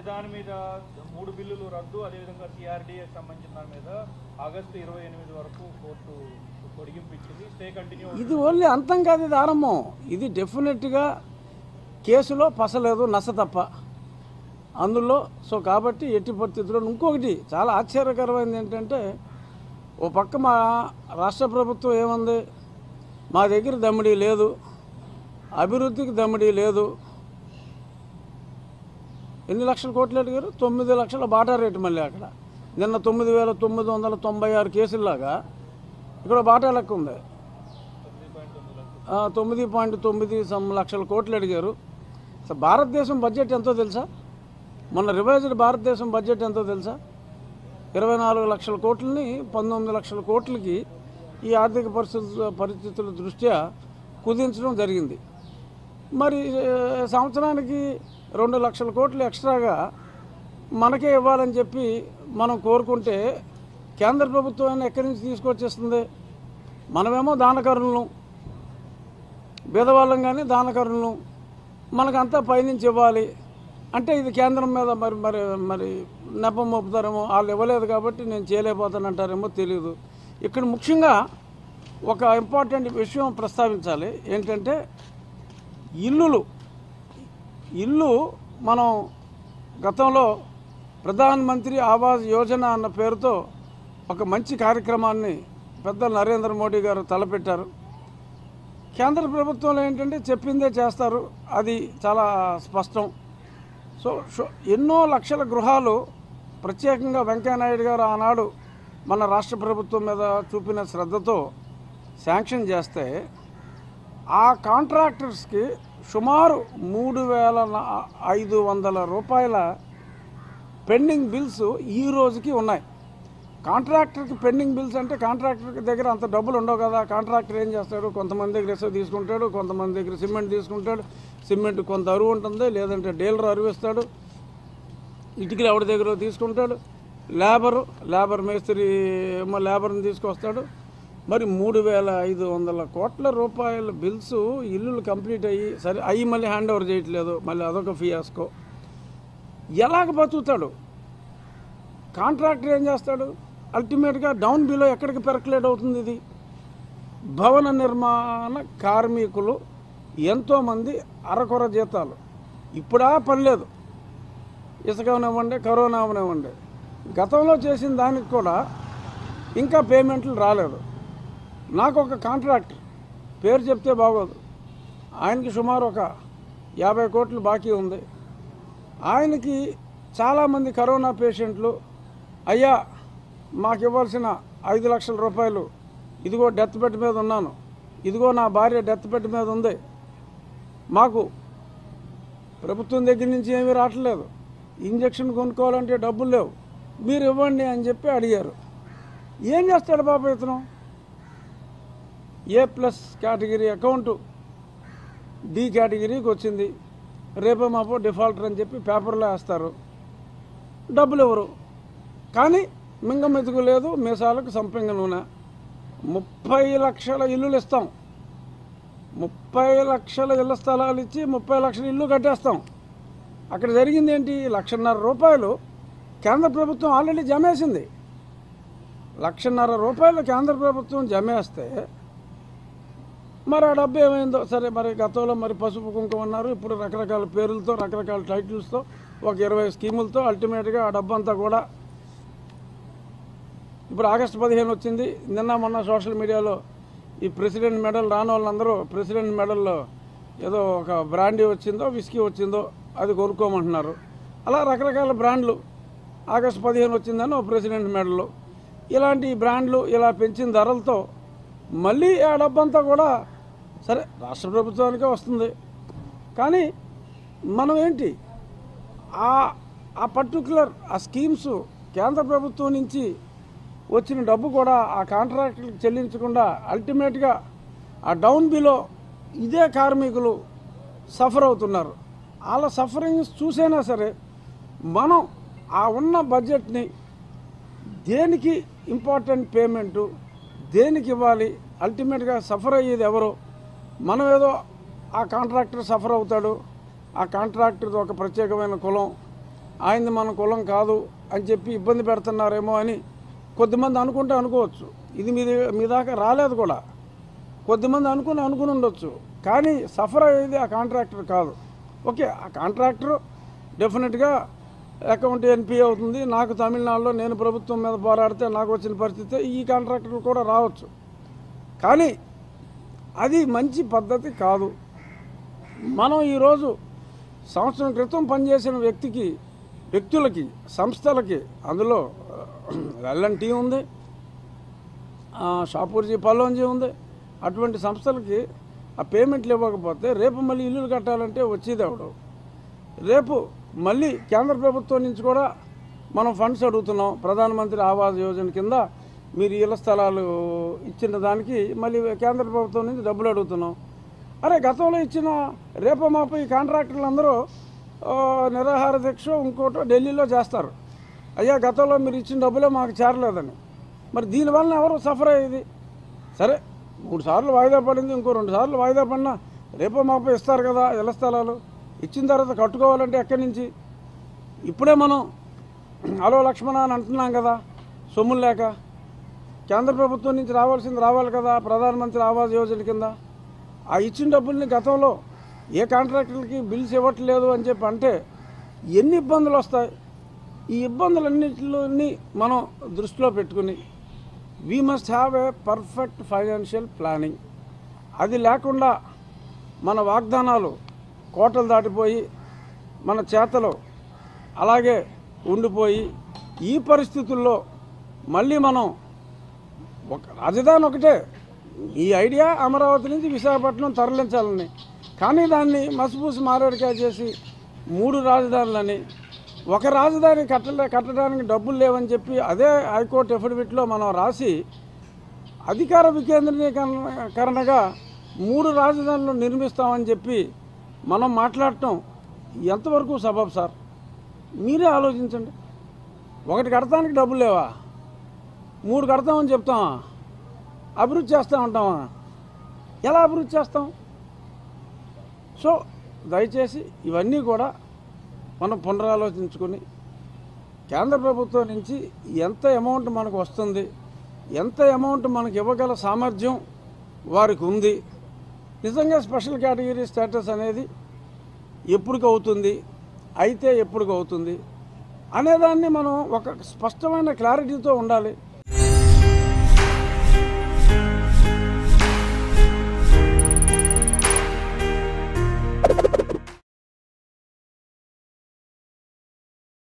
అంటే దాని మీద మూడు బిల్లులు రద్దు అదేవిధంగా సిఆర్డీఏ సంబంధించిన దాని మీద ఆగస్టు ఇరవై ఎనిమిది వరకు కోర్టు పొడిగింపు ఇచ్చింది స్టే కంటిన్యూ ఇది ఓన్లీ అంతం కాదు ఇది ఆరంభం ఇది డెఫినెట్గా కేసులో పసలేదు నస తప్ప అందులో సో కాబట్టి ఎట్టి పరిస్థితుల్లో ఇంకొకటి చాలా ఆశ్చర్యకరమైనది ఏంటంటే ఓ పక్క మా రాష్ట్ర ప్రభుత్వం ఏముంది మా దగ్గర దమ్మిడీ లేదు అభివృద్ధికి దమ్మిడీ లేదు ఎన్ని లక్షల కోట్లు అడిగారు తొమ్మిది లక్షల బాటా రేటు మళ్ళీ అక్కడ నిన్న తొమ్మిది వేల తొమ్మిది వందల తొంభై ఆరు కేసుల్లాగా ఇక్కడ బాటా లెక్క ఉంది ఆ, తొమ్మిది పాయింట్ తొమ్మిది సమ్ లక్షల కోట్లు అడిగారు అసలు భారతదేశం బడ్జెట్ ఎంతో తెలుసా మొన్న రివైజ్డ్ భారతదేశం బడ్జెట్ ఎంతో తెలుసా ఇరవై నాలుగు లక్షల కోట్లని పంతొమ్మిది లక్షల కోట్లకి ఈ ఆర్థిక పరిస్థితుల పరిస్థితుల దృష్ట్యా కుదించడం జరిగింది మరి ఏ, సంవత్సరానికి రెండు లక్షల కోట్లు ఎక్స్ట్రాగా మనకే ఇవ్వాలని చెప్పి మనం కోరుకుంటే కేంద్ర ప్రభుత్వం అయినా ఎక్కడి నుంచి తీసుకొచ్చేస్తుంది మనమేమో దానకరులను బీదవాళ్ళం కానీ దానకరులను మనకంతా పైనుంచి ఇవ్వాలి అంటే ఇది కేంద్రం మీద మరి మరి మరి నెపం మోపుతారేమో వాళ్ళు ఇవ్వలేదు కాబట్టి నేను చేయలేకపోతానంటారేమో తెలియదు ఇక్కడ ముఖ్యంగా ఒక ఇంపార్టెంట్ విషయం ప్రస్తావించాలి ఏంటంటే ఇల్లులు ఇల్లు మనం గతంలో ప్రధాన్ మంత్రి ఆవాస్ యోజన అన్న పేరుతో ఒక మంచి కార్యక్రమాన్ని పెద్ద నరేంద్ర మోడీ గారు తలపెట్టారు కేంద్ర ప్రభుత్వంలో ఏంటంటే చెప్పిందే చేస్తారు అది చాలా స్పష్టం సో సో ఎన్నో లక్షల గృహాలు ప్రత్యేకంగా వెంకయ్యనాయుడు గారు ఆనాడు మన రాష్ట్ర ప్రభుత్వం మీద చూపిన శ్రద్ధతో శాంక్షన్ చేస్తే ఆ కాంట్రాక్టర్స్కి సుమారు మూడు వేల నా- ఐదు వందల రూపాయల పెండింగ్ బిల్స్ ఈ రోజుకి ఉన్నాయి కాంట్రాక్టర్కి పెండింగ్ బిల్స్ అంటే కాంట్రాక్టర్ దగ్గర అంత డబ్బులు ఉండవు కదా కాంట్రాక్టర్ ఏం చేస్తాడు కొంతమంది దగ్గర ఇసుక తీసుకుంటాడు కొంతమంది దగ్గర సిమెంట్ తీసుకుంటాడు సిమెంట్ కొంత అరువు ఉంటుంది లేదంటే డీలర్ అరువిస్తాడు ఇటుకలు ఎవరి దగ్గర తీసుకుంటాడు లేబరు లేబర్ మేస్త్రి ఏమో లేబర్ని తీసుకొస్తాడు మరి మూడు వేల ఐదు వందల కోట్ల రూపాయల బిల్స్ ఇల్లులు కంప్లీట్ అయ్యి సరే అయ్యి మళ్ళీ హ్యాండ్ ఓవర్ చేయట్లేదు మళ్ళీ అదొక ఫియాస్కో ఎలాగ బతుకుతాడు కాంట్రాక్టర్ ఏం చేస్తాడు అల్టిమేట్గా డౌన్ బిలో ఎక్కడికి పెరకలేట్ అవుతుంది ఇది భవన నిర్మాణ కార్మికులు ఎంతోమంది అరకొర జీతాలు ఇప్పుడా పని లేదు ఇసుక అవనివ్వండి కరోనా అవనివ్వండి గతంలో చేసిన దానికి కూడా ఇంకా పేమెంట్లు రాలేదు నాకు ఒక కాంట్రాక్టర్ పేరు చెప్తే బాగోదు ఆయనకి సుమారు ఒక యాభై కోట్లు బాకీ ఉంది ఆయనకి చాలామంది కరోనా పేషెంట్లు అయ్యా మాకు ఇవ్వాల్సిన ఐదు లక్షల రూపాయలు ఇదిగో డెత్ బెడ్ మీద ఉన్నాను ఇదిగో నా భార్య డెత్ బెడ్ మీద ఉంది మాకు ప్రభుత్వం దగ్గర నుంచి ఏమీ రావట్లేదు ఇంజక్షన్ కొనుక్కోవాలంటే డబ్బులు లేవు మీరు ఇవ్వండి అని చెప్పి అడిగారు ఏం చేస్తాడు బాబు ఇతను A plus category account D కేటగిరీకి వచ్చింది రేపో మాపో డిఫాల్టర్ అని చెప్పి పేపర్లో వేస్తారు డబ్బులు ఎవరు కానీ మింగ మెతుకు లేదు మీసాలకు సంపింగ నూనె ముప్పై లక్షల ఇల్లులు ఇస్తాం ముప్పై లక్షల ఇళ్ల స్థలాలు ఇచ్చి ముప్పై లక్షల ఇల్లు కట్టేస్తాం అక్కడ జరిగింది ఏంటి లక్షన్నర రూపాయలు కేంద్ర ప్రభుత్వం ఆల్రెడీ జమేసింది లక్షన్నర రూపాయలు కేంద్ర ప్రభుత్వం జమేస్తే మరి ఆ డబ్బు ఏమైందో సరే మరి గతంలో మరి పసుపు కుంకుమ అన్నారు ఇప్పుడు రకరకాల పేర్లతో రకరకాల టైటిల్స్తో ఒక ఇరవై స్కీములతో అల్టిమేట్గా ఆ డబ్బు అంతా కూడా ఇప్పుడు ఆగస్టు పదిహేను వచ్చింది నిన్న మొన్న సోషల్ మీడియాలో ఈ ప్రెసిడెంట్ మెడల్ రాని వాళ్ళందరూ ప్రెసిడెంట్ మెడల్లో ఏదో ఒక బ్రాండీ వచ్చిందో విస్కీ వచ్చిందో అది కొనుక్కోమంటున్నారు అలా రకరకాల బ్రాండ్లు ఆగస్టు పదిహేను వచ్చిందని ఒక ప్రెసిడెంట్ మెడల్ ఇలాంటి బ్రాండ్లు ఇలా పెంచిన ధరలతో మళ్ళీ ఆ డబ్బంతా కూడా సరే రాష్ట్ర ప్రభుత్వానికే వస్తుంది కానీ మనం ఏంటి ఆ ఆ పర్టికులర్ ఆ స్కీమ్స్ కేంద్ర ప్రభుత్వం నుంచి వచ్చిన డబ్బు కూడా ఆ కాంట్రాక్టులకు చెల్లించకుండా అల్టిమేట్గా ఆ డౌన్ బిలో ఇదే కార్మికులు సఫర్ అవుతున్నారు వాళ్ళ సఫరింగ్స్ చూసైనా సరే మనం ఆ ఉన్న బడ్జెట్ని దేనికి ఇంపార్టెంట్ పేమెంటు దేనికి ఇవ్వాలి అల్టిమేట్గా సఫర్ అయ్యేది ఎవరు మనం ఏదో ఆ కాంట్రాక్టర్ సఫర్ అవుతాడు ఆ కాంట్రాక్టర్ది ఒక ప్రత్యేకమైన కులం ఆయనది మన కులం కాదు అని చెప్పి ఇబ్బంది పెడుతున్నారేమో అని కొద్దిమంది అనుకుంటే అనుకోవచ్చు ఇది మీ దగ్గ- మీ దాకా రాలేదు కూడా కొద్దిమంది అనుకుని అనుకుని ఉండొచ్చు కానీ సఫర్ అయ్యేది ఆ కాంట్రాక్టర్ కాదు ఓకే ఆ కాంట్రాక్టర్ డెఫినెట్గా అకౌంట్ ఎన్పి అవుతుంది నాకు తమిళనాడులో నేను ప్రభుత్వం మీద పోరాడితే నాకు వచ్చిన పరిస్థితి ఈ కాంట్రాక్టర్లు కూడా రావచ్చు కానీ అది మంచి పద్ధతి కాదు మనం ఈరోజు సంవత్సరం క్రితం పనిచేసిన వ్యక్తికి వ్యక్తులకి సంస్థలకి అందులో ఎల్ఎన్టీ ఉంది ఆ, షాపూర్జీ పల్లోంజీ ఉంది అటువంటి సంస్థలకి ఆ పేమెంట్లు ఇవ్వకపోతే రేపు మళ్ళీ ఇల్లులు కట్టాలంటే వచ్చేది ఎవడు రేపు మళ్ళీ కేంద్ర ప్రభుత్వం నుంచి కూడా మనం ఫండ్స్ అడుగుతున్నాం ప్రధానమంత్రి ఆవాస్ యోజన కింద మీరు ఇళ్ల స్థలాలు ఇచ్చిన దానికి మళ్ళీ కేంద్ర ప్రభుత్వం నుంచి డబ్బులు అడుగుతున్నాం అరే గతంలో ఇచ్చిన రేపో మాపు ఈ కాంట్రాక్టర్లు అందరూ ఆ, నిరాహార దీక్ష ఇంకోటో ఢిల్లీలో చేస్తారు అయ్యా గతంలో మీరు ఇచ్చిన డబ్బులే మాకు చేరలేదని మరి దీనివల్ల ఎవరు సఫర్ అయ్యేది సరే మూడు సార్లు వాయిదా పడింది ఇంకో రెండు సార్లు వాయిదా పడినా రేపో మాపో ఇస్తారు కదా ఇళ్ల స్థలాలు ఇచ్చిన తర్వాత కట్టుకోవాలంటే ఎక్కడి నుంచి ఇప్పుడే మనం హలో లక్ష్మణ అని అంటున్నాం కదా సొమ్ములు లేక కేంద్ర ప్రభుత్వం నుంచి రావాల్సింది రావాలి కదా ప్రధానమంత్రి ఆవాస్ యోజన కింద ఆ ఇచ్చిన డబ్బుల్ని గతంలో ఏ కాంట్రాక్టర్లకి బిల్స్ ఇవ్వట్లేదు అని చెప్పి అంటే ఎన్ని ఇబ్బందులు వస్తాయి ఈ ఇబ్బందులన్నింటిని మనం దృష్టిలో పెట్టుకుని we must have a perfect financial planning అది లేకుండా మన వాగ్దానాలు కోటలు దాటిపోయి మన చేతలు అలాగే ఉండిపోయి ఈ పరిస్థితుల్లో మళ్ళీ మనం ఒక రాజధాని ఒకటే ఈ ఐడియా అమరావతి నుంచి విశాఖపట్నం తరలించాలని కానీ దాన్ని మసిపూసి మారేడుకాయ చేసి మూడు రాజధానులని ఒక రాజధాని కట్టలే కట్టడానికి డబ్బులు లేవని చెప్పి అదే హైకోర్టు ఎఫిడవిట్లో మనం రాసి అధికార వికేంద్రీకరణగా మూడు రాజధానులు నిర్మిస్తామని చెప్పి మనం మాట్లాడటం ఎంతవరకు సబబ్ సార్ మీరే ఆలోచించండి ఒకటి కడతానికి డబ్బులు లేవా మూడు కడతామని చెప్తామా అభివృద్ధి చేస్తా ఉంటామా ఎలా అభివృద్ధి చేస్తాం సో దయచేసి ఇవన్నీ కూడా మనం పునరాలోచించుకొని కేంద్ర ప్రభుత్వం నుంచి ఎంత అమౌంట్ మనకు వస్తుంది ఎంత అమౌంట్ మనకు ఇవ్వగల సామర్థ్యం వారికి ఉంది నిజంగా స్పెషల్ కేటగిరీ స్టేటస్ అనేది ఎప్పటికి అవుతుంది అయితే ఎప్పటికి అవుతుంది అనేదాన్ని మనం ఒక స్పష్టమైన క్లారిటీతో ఉండాలి